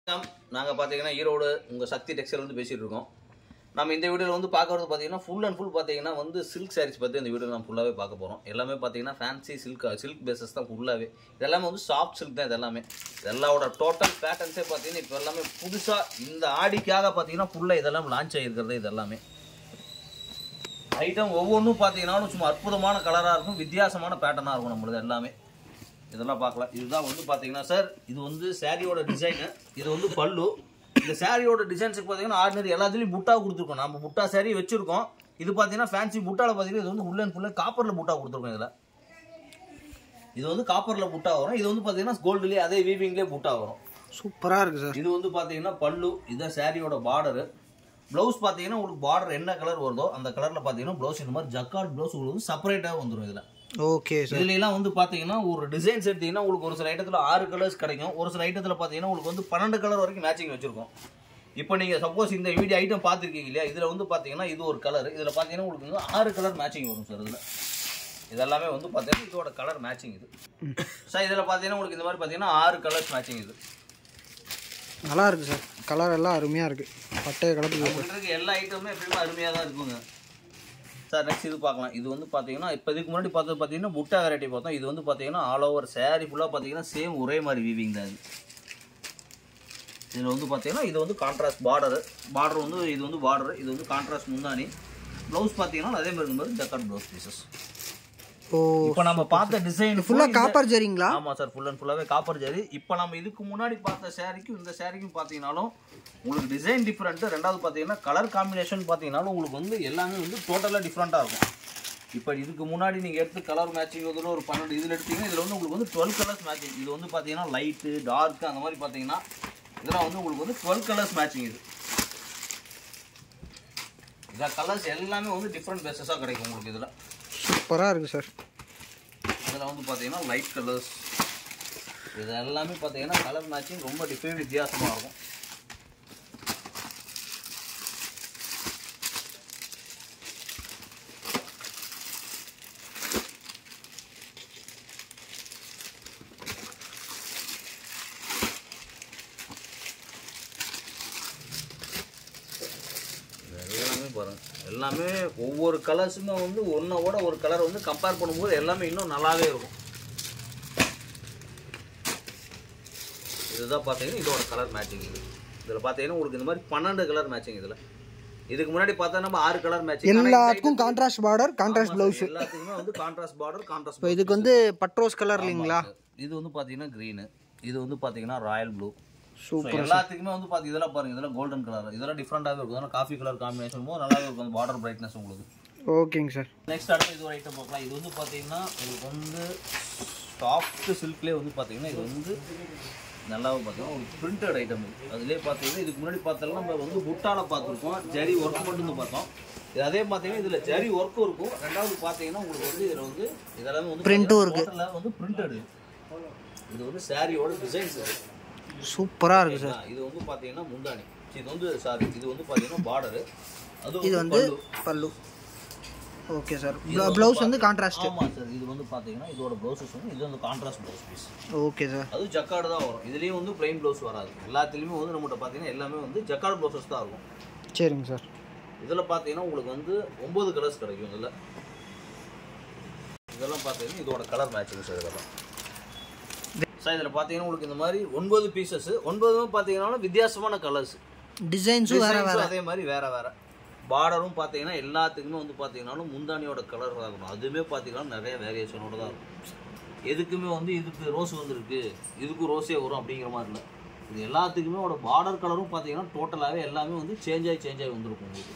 நாங்கள் பார்த்தீங்கன்னா ஈரோடு உங்கள் சக்தி டெக்ஸ்டைல் வந்து பேசிகிட்டு இருக்கோம் நம்ம இந்த வீடியோவில் வந்து பார்க்கறது பார்த்தீங்கன்னா ஃபுல் அண்ட் ஃபுல் பார்த்தீங்கன்னா வந்து சில்க் சாரீஸ் பற்றி இந்த வீடியோ நம்ம ஃபுல்லாகவே பார்க்க போகிறோம் எல்லாமே பார்த்தீங்கன்னா ஃபேன்சி சில்க் சில்க் பேசஸ் தான் ஃபுல்லாகவே இதெல்லாமே வந்து சாஃப்ட் சில்க் தான் இது எல்லாமே இதெல்லாவோட டோட்டல் பேட்டர்ன்ஸே பார்த்தீங்கன்னா இப்போ எல்லாமே புதுசாக இந்த ஆடிக்காக பார்த்தீங்கன்னா ஃபுல்லாக இதெல்லாம் லான்ச் ஆகிருக்கிறது இது எல்லாமே ஐட்டம் ஒவ்வொன்றும் பார்த்தீங்கன்னா சும்மா அற்புதமான கலராக இருக்கும் வித்தியாசமான பேட்டர்னாக இருக்கும் நம்மளது எல்லாமே இதெல்லாம் பார்க்கலாம் இதுதான் வந்து பார்த்தீங்கன்னா சார் இது வந்து சாரியோட டிசைனு இது வந்து பல்லு இந்த சாரியோட டிசைன்ஸுக்கு பார்த்தீங்கன்னா ஆர்டினரி எல்லாத்துலேயும் புட்டா கொடுத்துருக்கோம் நம்ம புட்டா சாரி வச்சிருக்கோம் இது பார்த்தீங்கன்னா ஃபேன்சி புட்டாவில் பார்த்தீங்கன்னா இது வந்து உள்ள அண்ட் ஃபுல்லாக காப்பரில் புட்டா கொடுத்துருக்கோம் இதில் இது வந்து காப்பரில் புட்டா வரும் இது வந்து பார்த்தீங்கன்னா கோல்டுலேயே அதே வீவிங்லேயே புட்டா வரும் சூப்பராக இருக்குது சார் இது வந்து பார்த்தீங்கன்னா பல்லு இதுதான் சாரியோட பார்டரு ப்ளவுஸ் பார்த்தீங்கன்னா உங்களுக்கு பார்டர் என்ன கலர் வருதோ அந்த கலரில் பார்த்தீங்கன்னா ப்ளவுஸ் இந்த மாதிரி ஜக்கார்ட் ப்ளவுஸ் உங்களுக்கு வந்து செப்பரேட்டாக வந்துடும் இதில் ஓகே சார் இதுல எல்லாம் வந்து பாத்தீங்கன்னா ஒரு டிசைன்ஸ் எடுத்தீங்கன்னா உங்களுக்கு ஒரு சில ஐட்டத்துல ஆறு கலர்ஸ் கிடைக்கும் ஒரு சில ஐட்டத்துல பாத்தீங்கன்னா உங்களுக்கு வந்து பன்னெண்டு கலர் வரைக்கும் மேட்சிங் வச்சிருக்கோம் இப்போ நீங்க சப்போஸ் இந்த வீடியோ ஐட்டம் பார்த்துருக்கீங்க இல்லையா இதுல வந்து பாத்தீங்கன்னா இது ஒரு கலர் இதுல பாத்தீங்கன்னா உங்களுக்கு வந்து ஆறு கலர் மேட்சிங் வரும் சார் இதுல இதெல்லாமே வந்து பாத்தீங்கன்னா இதோட கலர் மேட்சிங் இது சார் இதுல பாத்தீங்கன்னா உங்களுக்கு இந்த மாதிரி பாத்தீங்கன்னா ஆறு கலர்ஸ் மேட்சிங் இது நல்லா இருக்குது சார் கலர் எல்லாம் அருமையாக இருக்குது பட்டைய கலப்புக்கு உங்களுக்கு இருக்க எல்லா ஐட்டமுமே எப்பயுமே அருமையாக தான் இருக்குங்க சார் நெக்ஸ்ட் இது பார்க்கலாம் இது வந்து பார்த்தீங்கன்னா இப்போ இதுக்கு முன்னாடி பார்த்தது பார்த்தீங்கன்னா புட்டா வெரைட்டி பார்த்தோம் இது வந்து பார்த்தீங்கன்னா ஆல் ஓவர் saree ஃபுல்லாக பார்த்தீங்கன்னா சேம் ஒரே மாதிரி வீவிங் தான் இது இதில் வந்து பார்த்தீங்கன்னா இது வந்து கான்ட்ராஸ்ட் பார்டர் பார்டர் வந்து இது வந்து பார்டர் இது வந்து கான்ட்ராஸ்ட் முந்தானி ப்ளவுஸ் பார்த்தீங்கன்னா அதே மாதிரி இருக்கும்போது ஜக்கார்ட் ப்ளவுஸ் பீசஸ் ஓ இப்போ நம்ம பார்த்த டிசைன் ஃபுல்லாக காப்பர் ஜரிங்களா ஆமா சார் ஃபுல் அண்ட் ஃபுல்லாவே காப்பர் ஜரி இப்போ நம்ம இதுக்கு முன்னாடி பார்த்த சாரிக்கும் இந்த சாரிக்கும் பார்த்தீங்கன்னாலும் உங்களுக்கு டிசைன் டிஃப்ரெண்ட் ரெண்டாவது பார்த்தீங்கன்னா கலர் காம்பினேஷன் பார்த்தீங்கன்னாலும் உங்களுக்கு வந்து எல்லாமே வந்து டோட்டலாக டிஃப்ரெண்ட்டாக இருக்கும் இப்போ இதுக்கு முன்னாடி நீங்கள் எடுத்து கலர் மேட்சிங் வந்து ஒரு பன்னெண்டு இதில் எடுத்தீங்கன்னா இதில் வந்து உங்களுக்கு வந்து டுவெல் கலர்ஸ் மேட்சிங் இது வந்து பார்த்தீங்கன்னா லைட்டு டார்க் அந்த மாதிரி பார்த்தீங்கன்னா இதெல்லாம் வந்து உங்களுக்கு வந்து டுவெல் கலர்ஸ் மேட்சிங் இது இதில் கலர்ஸ் எல்லாமே வந்து டிஃப்ரெண்ட் பேசஸாக கிடைக்கும் உங்களுக்கு இதில் சூப்பராக இருக்குது சார் இதில் வந்து பார்த்தீங்கன்னா லைட் கலர்ஸ் இது எல்லாமே பார்த்தீங்கன்னா கலர் மேட்சிங் ரொம்ப டிஃப்ரெண்ட் வித்தியாசமாக இருக்கும் இது எல்லாமே பாருங்க எல்லாமே ஒவ்வொரு கலர்ஸுமே வந்து ஒன்றோட ஒரு கலர் வந்து கம்பேர் பண்ணும்போது எல்லாமே இன்னும் நல்லாவே இருக்கும் இதுதான் பார்த்தீங்கன்னா இதோட கலர் மேட்சிங் இது இதில் பார்த்தீங்கன்னா உங்களுக்கு இந்த மாதிரி பன்னெண்டு கலர் மேட்சிங் இதில் இதுக்கு முன்னாடி பார்த்தா நம்ம ஆறு கலர் மேட்சிங் எல்லாத்துக்கும் கான்ட்ராஸ்ட் பார்டர் கான்ட்ராஸ்ட் ப்ளவுஸ் எல்லாத்துக்குமே வந்து கான்ட்ராஸ்ட் பார்டர் கான்ட்ராஸ்ட் இப்போ இதுக்கு வந்து பட்ரோஸ் கலர் இல்லைங்களா இது வந்து பார்த்தீங்கன்னா க்ரீனு இது வந்து பார்த்தீங்கன்னா ராயல் ப்ளூ சூப்பர் எல்லாத்துக்குமே வந்து பாத்தீங்க இதெல்லாம் பாருங்க இதெல்லாம் கோல்டன் கலர் இதெல்லாம் டிஃப்ரெண்டாகவே இருக்கும் இதெல்லாம் காஃபி கலர் காம்பினேஷன் போது நல்லாவே இருக்கும் அந்த பார்டர் பிரைட்னஸ் உங்களுக்கு ஓகேங்க சார் நெக்ஸ்ட் அடுத்து இது ஒரு ஐட்டம் பார்க்கலாம் இது வந்து பார்த்தீங்கன்னா உங்களுக்கு வந்து சாஃப்ட் சில்க்லேயே வந்து பார்த்தீங்கன்னா இது வந்து நல்லாவே பார்த்தீங்கன்னா ஒரு பிரிண்டட் ஐட்டம் இது அதுலேயே பார்த்தீங்கன்னா இதுக்கு முன்னாடி பார்த்தோம்னா நம்ம வந்து புட்டால பார்த்துருக்கோம் ஜரி ஒர்க் மட்டும் தான் பார்த்தோம் இது அதே பார்த்தீங்கன்னா இதில் ஜரி ஒர்க்கும் இருக்கும் ரெண்டாவது பார்த்தீங்கன்னா உங்களுக்கு வந்து இதில் வந்து இதெல்லாமே வந்து Print-ம் இருக்கு. டோட்டலாக வந்து பிரிண்டட் இது வந்து சாரியோட டிசைன்ஸ் சூப்பராக இருக்குது சார் இது வந்து பார்த்தீங்கன்னா முந்தானி இது வந்து சாரி இது வந்து பார்த்தீங்கன்னா பார்டரு அது இது வந்து பல்லு ஓகே சார் ப்ளவுஸ் வந்து கான்ட்ராஸ்ட் ஆமா சார் இது வந்து பாத்தீங்கன்னா இதோட ப்ளவுசஸ் வந்து இது வந்து contrast blouse piece okay sir அது ஜக்கார்டு தான் வரும் இதுலயும் வந்து பிளைன் ப்ளவுஸ் வராது எல்லாத்துலயுமே வந்து நம்மகிட்ட பாத்தீங்கன்னா எல்லாமே வந்து ஜக்கார்டு ப்ளவுசஸ் தான் இருக்கும் சரிங்க சார் இதுல பாத்தீங்கன்னா உங்களுக்கு வந்து ஒன்பது கலர்ஸ் கிடைக்கும் இதுல இதெல்லாம் பாத்தீங்கன்னா இதோட கலர் மேட்சிங் சார் இதெல்லாம் சார் இதுல பாத்தீங்கன்னா உங்களுக்கு இந்த மாதிரி ஒன்பது பீசஸ் ஒன்பதுமே பாத்தீங்கன்னா வித்தியாசமான கலர்ஸ் டிசைன்ஸும் வேற வேற அதே மாதிரி வேற வேற பார்டரும் பார்த்தீங்கன்னா எல்லாத்துக்குமே வந்து பார்த்தீங்கன்னாலும் முந்தானியோட கலர் தான் இருக்கணும் அதுவுமே பார்த்தீங்கன்னா நிறைய வேரியேஷனோட தான் இருக்கும் எதுக்குமே வந்து இதுக்கு ரோஸ் வந்திருக்கு இதுக்கு ரோஸே வரும் அப்படிங்கிற மாதிரி இல்லை இது எல்லாத்துக்குமே ஒரு பார்டர் கலரும் பார்த்தீங்கன்னா டோட்டலாகவே எல்லாமே வந்து சேஞ்ச் ஆகி சேஞ்ச் ஆகி வந்திருக்கும் உங்களுக்கு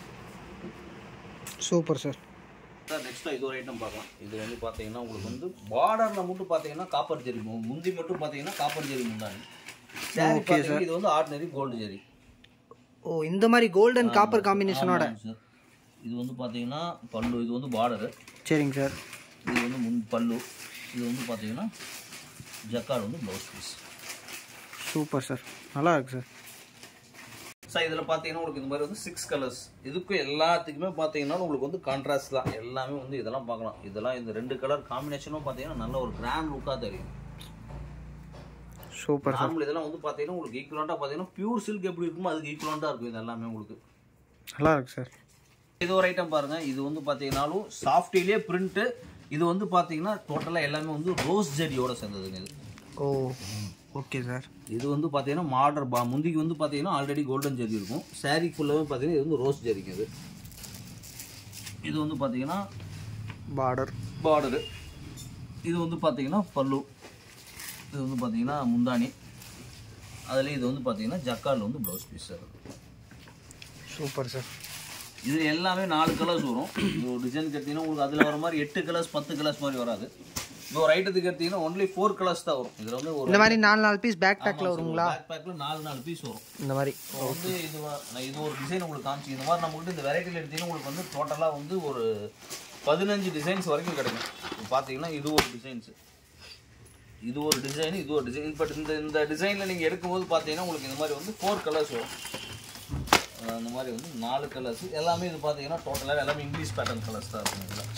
சூப்பர் சார் சார் நெக்ஸ்ட்டாக இது ஒரு ஐட்டம் பார்க்கலாம் இது வந்து பார்த்தீங்கன்னா உங்களுக்கு வந்து பார்டரில் மட்டும் பார்த்தீங்கன்னா காப்பர் ஜெரி மு- முந்தி மட்டும் பார்த்தீங்கன்னா காப்பர் ஜெரி முந்தானி Saree பார்த்தீங்கன்னா இது வந்து ஆர்டினரி கோல்டு ஜெரி ஓ இந்த மாதிரி கோல்டன் காப்பர் காம்பினேஷனோட ஆமாங்க சார் இது வந்து பார்த்தீங்கன்னா பல்லு இது வந்து பார்டரு சரிங்க சார் இது வந்து முன் பல்லு இது வந்து பார்த்தீங்கன்னா ஜக்கார்டு வந்து ப்ளவுஸ் பீஸ் சூப்பர் சார் நல்லா இருக்கு சார் சார் இதில் பார்த்தீங்கன்னா உங்களுக்கு இந்த மாதிரி வந்து சிக்ஸ் கலர்ஸ் இதுக்கும் எல்லாத்துக்குமே பார்த்தீங்கன்னா உங்களுக்கு வந்து கான்ட்ராஸ்ட் தான் எல்லாமே வந்து இதெல்லாம் பார்க்கலாம் இதெல்லாம் இந்த ரெண்டு கலர் காம்பினேஷனும் பார்த்தீங்கன்னா நல்ல ஒரு கிராண்ட் லுக்காக தெரியும் சூப்பர் சார் நார்மல் இதெல்லாம் வந்து பார்த்தீங்கன்னா உங்களுக்கு ஈக்குவலண்ட்டாக பார்த்தீங்கன்னா பியூர் சில்க் எப்படி இருக்குமோ அதுக்கு ஈக்குவலண்ட்டாக இருக்கும் இது எல்லாமே உங்களுக்கு நல்லா இருக்கு சார் இது ஒரு ஐட்டம் பாருங்க இது வந்து பார்த்தீங்கன்னாலும் சாஃப்டிலே பிரிண்ட்டு இது வந்து பார்த்தீங்கன்னா டோட்டலாக எல்லாமே வந்து ரோஸ் ஜெடியோட சேர்ந்ததுங்க இது ஓ ஓகே சார் இது வந்து பார்த்தீங்கன்னா மாடர் பா முந்திக்கு வந்து பார்த்தீங்கன்னா ஆல்ரெடி கோல்டன் ஜெரி இருக்கும் saree ஃபுல்லாகவே பார்த்தீங்கன்னா இது வந்து ரோஸ் ஜெரிங்க இது இது வந்து பார்த்தீங்கன்னா பார்டர் பார்டரு இது வந்து பார்த்தீங்கன்னா பல்லு இது வந்து பார்த்தீங்கன்னா முந்தானி அதில் இது வந்து பார்த்தீங்கன்னா ஜக்கால் வந்து blouse piece sir super sir இது எல்லாமே நாலு கலர்ஸ் வரும் இது ஒரு டிசைன் எடுத்தீங்கன்னா உங்களுக்கு அதில் வர மாதிரி எட்டு கலர்ஸ் பத்து கலர்ஸ் மாதிரி வராது இப்போ ஒரு ஐட்டத்துக்கு எடுத்தீங்கன்னா ஒன்லி ஃபோர் கலர்ஸ் தான் வரும் இதில் வந்து ஒரு இந்த மாதிரி நாலு நாலு பீஸ் பேக் பேக்கில் வருங்களா பேக் பேக்கில் நாலு நாலு பீஸ் வரும் இந்த மாதிரி இப்போ வந்து இது வ- நான் இது ஒரு டிசைன் உங்களுக்கு காமிச்சு இந்த மாதிரி நம்மகிட்ட இந்த வெரைட்டியில் எடுத்தீங்கன்னா உங்களுக்கு வந்து டோட்டலாக வந்து ஒரு பதினஞ்சு டிசைன்ஸ் வரைக்கும் கிடைக்கும் இப்போ பார்த்தீங்கன்னா இது ஒரு டிசைன்ஸ் இது ஒரு டிசைன் இது ஒரு டிசைன் பட் இந்த இந்த டிசைனில் நீங்கள் எடுக்கும்போது பார்த்தீங்கன்னா உங்களுக்கு இந்த மாதிரி வந்து ஃபோர் கலர்ஸ் வரும் அஹ் இந்த மாதிரி வந்து நாலு கலர்ஸ் எல்லாமே இது பார்த்தீங்கன்னா டோட்டலாக எல்லாமே இங்கிலீஷ் பேட்டர்ன் கலர்ஸ் தான் இருக்கும் இதில்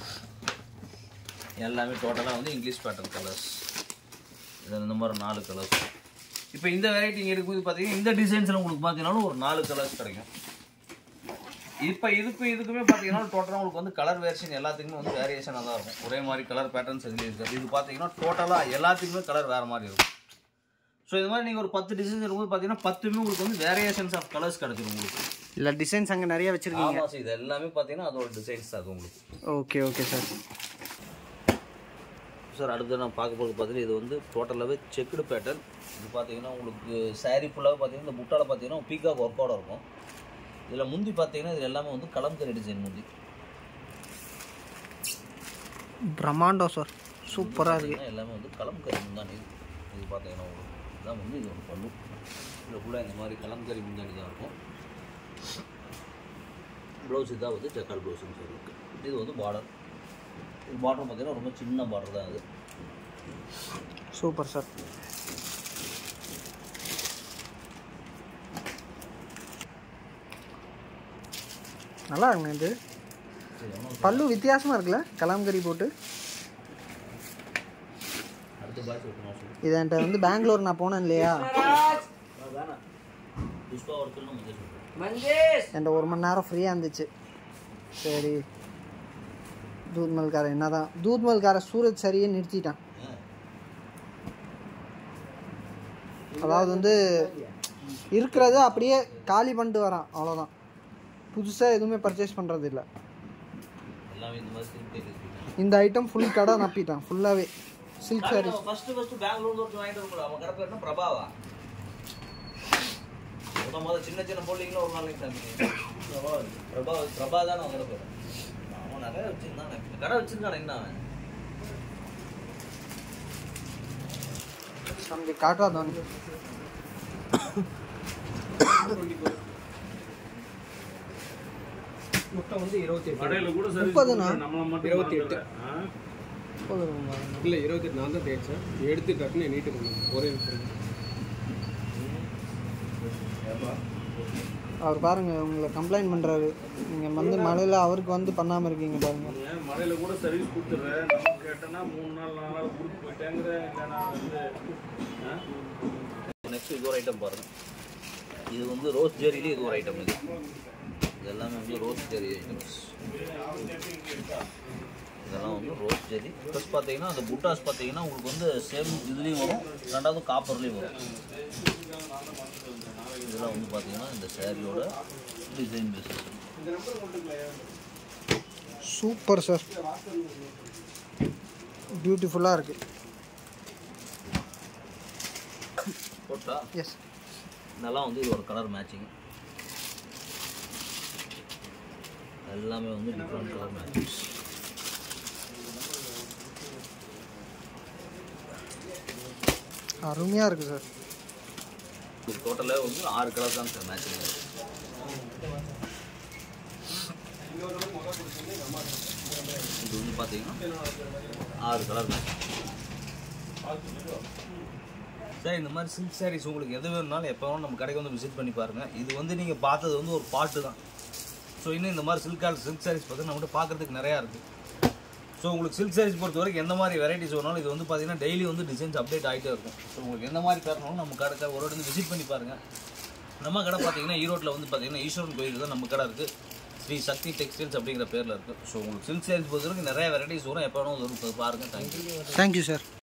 எல்லாமே டோட்டலாக வந்து இங்கிலீஷ் பேட்டர்ன் கலர்ஸ் இது இந்த மாதிரி நாலு கலர்ஸ் இப்போ இந்த வெரைட்டி இங்கே எடுக்கும்போது பார்த்தீங்கன்னா இந்த டிசைன்ஸில் உங்களுக்கு பார்த்தீங்கன்னாலும் ஒரு நாலு கலர்ஸ் கிடைக்கும் இப்போ இதுக்கும் இதுக்குமே பார்த்தீங்கன்னா டோட்டலாக உங்களுக்கு வந்து கலர் வேரியேஷன் எல்லாத்துக்குமே வந்து வேரியேஷனாக தான் இருக்கும் ஒரே மாதிரி கலர் பேட்டர்ன்ஸ் எதுலேயும் இருக்காது இது பார்த்தீங்கன்னா டோட்டலாக எல்லாத்துக்குமே கலர் வேறு மாதிரி இருக்கும் ஸோ இது மாதிரி நீங்கள் ஒரு பத்து டிசைன்ஸ் இருக்கும்போது பார்த்தீங்கன்னா பத்துமே உங்களுக்கு வந்து வேரியேஷன்ஸ் ஆஃப் கலர்ஸ் கிடைச்சிரும் உங்களுக்கு இல்லை டிசைன்ஸ் அங்கே நிறைய வச்சுருக்கீங்க ஆமாம் சார் இது எல்லாமே பார்த்தீங்கன்னா அதோட டிசைன்ஸ் தான் அது உங்களுக்கு ஓகே ஓகே சார் சார் அடுத்து நான் பார்க்க போகிறது பார்த்தீங்கன்னா இது வந்து டோட்டலாகவே செக்குடு பேட்டர்ன் இது பார்த்தீங்கன்னா உங்களுக்கு saree ஃபுல்லாகவே பார்த்தீங்கன்னா இந்த புட்டால பார்த்தீங்கன்னா பீகாக் ஒர்க்கோட இருக்கும் இதில் முந்தி பார்த்தீங்கன்னா இது எல்லாமே வந்து கலம்கரி டிசைன் முந்தி பிரம்மாண்டம் சார் சூப்பராக இருக்கு பார்த்தீங்கன்னா எல்லாமே வந்து கலம்கரி முந்தானி இது இது பார்த்தீங்கன்னா உங்களுக்கு இதான் வந்து இது ஒரு பல்லு இதில் கூட இந்த மாதிரி கலம்கரி முந்தானி தான் இருக்கும் ப்ளவுஸ் இதான் வந்து ஜக்கால் ப்ளவுஸ்னு சொல்லியிருக்கு இது வந்து பார்டர் இது பார்டர் பார்த்தீங்கன்னா ரொம்ப சின்ன பார்டர் தான் அது சூப்பர் சார் நல்லா இருக்குண்ணே இது சரி ஒன்றும் பல்லு வித்தியாசமாக இருக்குல்ல கலாம்கரி போட்டு அடுத்த பாய்ஸ் விட்டுணும் சொல்லு இது என்கிட்ட வந்து பெங்களூர் நான் போனேன் இல்லையா வேணாம் புஷ்பா ஒருத்தர் நம்ம சொல்லுவோம் என்கிட்ட ஒரு மணி நேரம் ஃப்ரீயாக இருந்துச்சு சரி தூத்மல்கார என்னதான் தூத்மல்கார சூரத் சரியே நிறுத்திட்டான் அதாவது வந்து இருக்கிறத அப்படியே காலி பண்ணிட்டு வரான் அவ்வளோதான் புதுசாக எதுவுமே பர்ச்சேஸ் பண்ணுறது இல்லை எல்லாமே இந்த மாதிரி சில்க் டெய்லர்ஸ் இந்த ஐட்டம் ஃபுல் கடை நப்பிட்டான் ஃபுல்லாகவே சில்க் சாரீஸ் ஃபர்ஸ்ட் ஃபர்ஸ்ட் பெங்களூர்ல ஒருத்தர் வாங்கிட்டு வரக்கூடாது அவன் கடை பேர் என்ன பிரபாவா முத முத சின்ன சின்ன போலிங்களா ஒரு நாளைக்கு தம்பி பிரபா பிரபா தான் அவன் கடை பேர் அவன் நிறைய வச்சிருந்தான் கடை வச்சிருக்கான் என்ன அவன் ನಮಗೆ ಕಾಟೋದವನು முட்டை வந்து இருபத்தெட்டு கடையில் கூட சர்வீஸ் முப்பதுண்ணா நம்மள மட்டும் இருபத்தி இருபத்தி எட்டு. எட்டு இல்லை இருபத்தெட்டு நான் தான் தேய்ச்சேன் எடுத்து டக்குன்னு நீட்டு பண்ணேன் ஒரே நிமிஷம் அவர் பாருங்க உங்களை கம்ப்ளைண்ட் பண்றாரு நீங்க வந்து மழையில அவருக்கு வந்து பண்ணாம இருக்கீங்க பாருங்க ஏன் மழையில கூட சர்வீஸ் கொடுத்துட்றேன் நம்ம கேட்டோன்னா மூணு நாள் நாலு நாள் கொடுத்து போயிட்டேங்கிற இல்லைனா வந்து ஆ? நெக்ஸ்ட் இது ஒரு ஐட்டம் பாருங்க இது வந்து ரோஸ் ஜெரியிலே இது ஒரு ஐட்டம் இது இது எல்லாமே வந்து ரோஸ் ஜெரி ஐட்டம்ஸ் இதெல்லாம் வந்து ரோஸ் ஜெரி ப்ளஸ் பார்த்தீங்கன்னா அந்த புட்டாஸ் பார்த்தீங்கன்னா உங்களுக்கு வந்து சேம் இதுலேயும் வரும் ரெண்டாவது காப்பர்லேயும் வரும் இதெல்லாம் வந்து பார்த்தீங்கன்னா இந்த சேரீயோட டிசைன் பேசிஸ் சூப்பர் சார் பியூட்டிஃபுல்லா இருக்கு போட்டா எஸ் இதெல்லாம் வந்து இது ஒரு கலர் மேட்சிங் எல்லாமே வந்து டிஃப்ரெண்ட் கலர் மேட்சிங்ஸ் அருமையா இருக்கு சார் இது டோட்டலாக வந்து ஆறு கலர் தான் சார் மேட்சிங் இது வந்து பார்த்தீங்கன்னா ஆறு கலர் மேட்சிங் சார் இந்த மாதிரி சில்க் சாரீஸ் உங்களுக்கு எது வேணும்னாலும் எப்போ வேணும் நம்ம கடைக்கு வந்து விசிட் பண்ணி பாருங்கள் இது வந்து நீங்கள் பார்த்தது வந்து ஒரு பாட்டு தான் ஸோ இன்னும் இந்த மாதிரி சில்க் சில்க் சாரீஸ் பார்த்தீங்கன்னா நம்மகிட்ட பார்க்குறதுக்கு நிறையா இருக்குது ஸோ உங்களுக்கு சில்க் சாரீஸ் பொறுத்த வரைக்கும் எந்த மாதிரி வெரைட்டிஸ் வேணாலும் இது வந்து பார்த்தீங்கன்னா டெய்லி வந்து டிசைன்ஸ் அப்டேட் ஆகிட்டே இருக்கும் ஸோ உங்களுக்கு எந்த மாதிரி பேரணும் நம்ம கடை ஒரு வாட்டி வந்து விசிட் பண்ணி பாருங்கள் நம்ம கடை பார்த்தீங்கன்னா ஈரோட்டில் வந்து பார்த்தீங்கன்னா ஈஸ்வரன் கோயில் தான் நம்ம கடை இருக்குது ஸ்ரீ சக்தி டெக்ஸ்டைல்ஸ் அப்படிங்கிற பேரில் இருக்குது ஸோ உங்களுக்கு சில்க் சாரீஸ் பொறுத்த வரைக்கும் நிறைய வெரைட்டிஸ் வரும் எப்போ வேணாலும் வரும் பாருங்கள் தேங்க்யூ தேங்க்யூ சார்